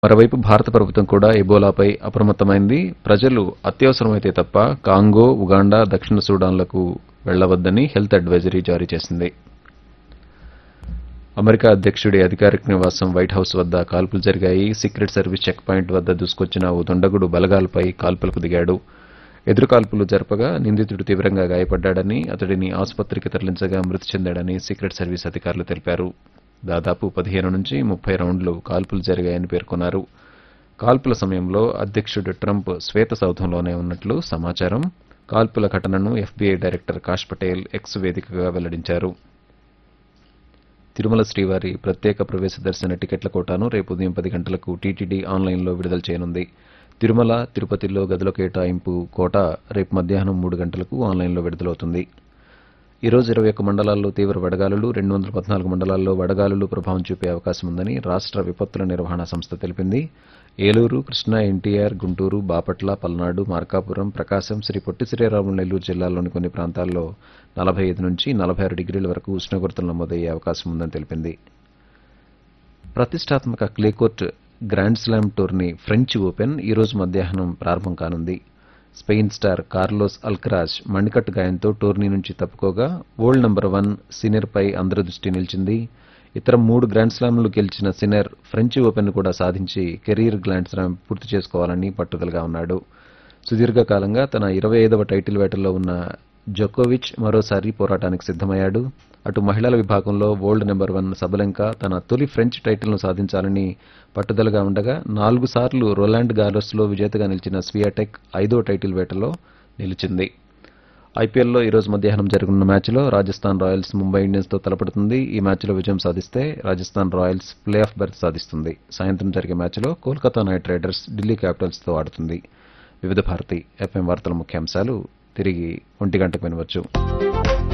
మరోవైపు భారత ప్రభుత్వం కూడా ఎబోలాపై అప్రమత్తమైంది ప్రజలు అత్యవసరమైతే తప్ప కాంగో ఉగాండా దక్షిణ సూడాన్లకు వెళ్లవద్దని హెల్త్ అడ్వైజరీ జారీ చేసింది అమెరికా అధ్యక్షుడి అధికారిక నివాసం వైట్ హౌస్ వద్ద కాల్పులు జరిగాయి సీక్రెట్ సర్వీస్ చెక్ పాయింట్ వద్ద దూసుకొచ్చిన ఓ దుండగుడు బలగాలపై కాల్పులకు దిగాడు ఎదురు కాల్పులు జరపగా నిందితుడు తీవ్రంగా గాయపడ్డాడని అతడిని ఆసుపత్రికి తరలించగా మృతి చెందాడని సీక్రెట్ సర్వీస్ అధికారులు తెలిపారు దాదాపు పదిహేను నుంచి ముప్పై రౌండ్లు కాల్పులు జరిగాయని పేర్కొన్నారు కాల్పుల సమయంలో అధ్యక్షుడు ట్రంప్ శ్వేత సౌధంలోనే ఉన్నట్లు సమాచారం కాల్పుల ఘటనను FBI director Kash Patel X వేదికగా వెల్లడించారు తిరుమల శ్రీవారి ప్రత్యేక ప్రవేశ దర్శన టికెట్ల కోటాను రేపు ఉదయం పది గంటలకు టీటీడీ ఆన్లైన్లో విడుదల చేయనుంది తిరుమల తిరుపతిలో గదుల కేటాయింపు కోట రేపు మధ్యాహ్నం మూడు గంటలకు ఆన్లైన్లో విడుదలవుతుంది ఈ రోజు ఇరవై ఒక్క మండలాల్లో తీవ్ర వడగాలులు రెండు వందల పద్నాలుగు మండలాల్లో వడగాలులు ప్రభావం చూపే అవకాశం ఉందని రాష్ట్ర విపత్తుల నిర్వహణ సంస్థ తెలిపింది ఏలూరు కృష్ణా ఎన్టీఆర్ గుంటూరు బాపట్ల పల్నాడు మార్కాపురం ప్రకాశం శ్రీ పొట్టి శ్రీరాములు నెల్లూరు జిల్లాల్లోని కొన్ని ప్రాంతాల్లో నలభై ఐదు నుంచి నలభై ఆరు డిగ్రీల వరకు ఉష్ణోగ్రతలు నమోదయ్యే అవకాశం ఉందని తెలిపింది ప్రతిష్టాత్మక clay court grand slam tourney French Open ఈ రోజు మధ్యాహ్నం ప్రారంభం కానుంది స్పెయిన్ స్టార్ కార్లోస్ అల్క్రాజ్ మణికట్టు గాయంతో టోర్నీ నుంచి తప్పుకోగా వరల్డ్ నంబర్ వన్ సినెర్పై అందరి దృష్టి నిలిచింది ఇతర మూడు గ్రాండ్ స్లామ్లు గెలిచిన సినెర్ ఫ్రెంచ్ ఓపెన్ కూడా సాధించి కెరీర్ గ్రాండ్ స్లామ్ పూర్తి చేసుకోవాలని పట్టుదలగా ఉన్నాడు సుదీర్ఘకాలంగా తన ఇరవై ఐదవ టైటిల్ వేటలో ఉన్న జోకోవిచ్ మరోసారి పోరాటానికి సిద్దమయ్యాడు అటు మహిళల విభాగంలో వరల్డ్ నెంబర్ వన్ సబలెంకా తన తొలి ఫ్రెంచ్ టైటిల్ను సాధించాలని పట్టుదలగా ఉండగా నాలుగు సార్లు రొలాండ్ గార్లస్లో విజేతగా నిలిచిన స్వియాటెక్ ఐదో టైటిల్ వేటలో నిలిచింది ఐపీఎల్లో ఈరోజు మధ్యాహ్నం జరగనున్న మ్యాచ్లో రాజస్థాన్ రాయల్స్ ముంబై ఇండియన్స్తో తలపడుతుంది ఈ మ్యాచ్లో విజయం సాధిస్తే Rajasthan Royals play off berth సాధిస్తుంది సాయంత్రం జరిగే మ్యాచ్లో కోల్కతా నైట్ రైడర్స్ ఢిల్లీ క్యాపిటల్స్తో ఆడుతుంది వివిధ భారతి ఎఫ్ఎం వార్తల ముఖ్యాంశాలు తిరిగి ఒంటి గంటకు వినవచ్చు